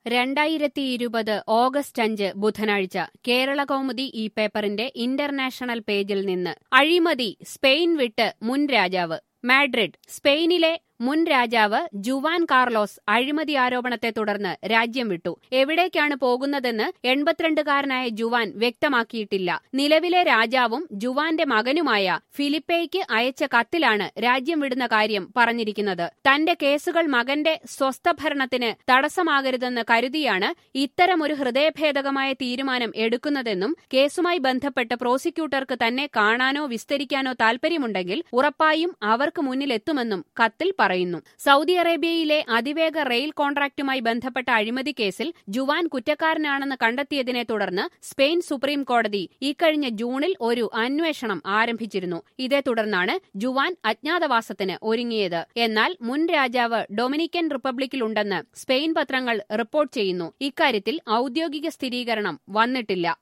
രണ്ടായിരത്തി ഇരുപത് ഓഗസ്റ്റ് അഞ്ച് ബുധനാഴ്ച കേരള കൗമുദി ഈ പേപ്പറിന്റെ ഇന്റർനാഷണൽ പേജിൽ നിന്ന് അഴിമതി സ്പെയിൻ വിട്ട് മുൻ രാജാവ് മാഡ്രിഡ് സ്പെയിനിലെ മുൻ രാജാവ് ജുവാൻ കാർലോസ് അഴിമതി ആരോപണത്തെ തുടർന്ന് രാജ്യം വിട്ടു എവിടേക്കാണ് പോകുന്നതെന്ന് എൺപത്തിരണ്ടുകാരനായ ജുവാൻ വ്യക്തമാക്കിയിട്ടില്ല നിലവിലെ രാജാവും ജുവാന്റെ മകനുമായ ഫിലിപ്പേയ്ക്ക് അയച്ച കത്തിലാണ് രാജ്യം വിടുന്ന കാര്യം പറഞ്ഞിരിക്കുന്നത് തന്റെ കേസുകൾ മകന്റെ സ്വസ്ഥഭരണത്തിന് തടസ്സമാകരുതെന്ന് കരുതിയാണ് ഇത്തരമൊരു ഹൃദയഭേദകമായ തീരുമാനം എടുക്കുന്നതെന്നും കേസുമായി ബന്ധപ്പെട്ട് പ്രോസിക്യൂട്ടർക്ക് തന്നെ കാണാനോ വിസ്തരിക്കാനോ താൽപര്യമുണ്ടെങ്കിൽ ഉറപ്പായും അവർക്ക് മുന്നിലെത്തുമെന്നും കത്തിൽ പറയുന്നു സൗദി അറേബ്യയിലെ അതിവേഗ റെയിൽ കോൺട്രാക്റ്റുമായി ബന്ധപ്പെട്ട അഴിമതി കേസിൽ ജുവാൻ കുറ്റക്കാരനാണെന്ന് കണ്ടെത്തിയതിനെ തുടർന്ന് സ്പെയിൻ സുപ്രീം കോടതി ഇക്കഴിഞ്ഞ ജൂണിൽ ഒരു അന്വേഷണം ആരംഭിച്ചിരുന്നു ഇതേ തുടർന്നാണ് ജുവാൻ അജ്ഞാതവാസത്തിന് ഒരുങ്ങിയത് എന്നാൽ മുൻ രാജാവ് ഡൊമിനിക്കൻ റിപ്പബ്ലിക്കിലുണ്ടെന്ന് സ്പെയിൻ പത്രങ്ങൾ റിപ്പോർട്ട് ചെയ്യുന്നു ഇക്കാര്യത്തിൽ ഔദ്യോഗിക സ്ഥിരീകരണം വന്നിട്ടില്ല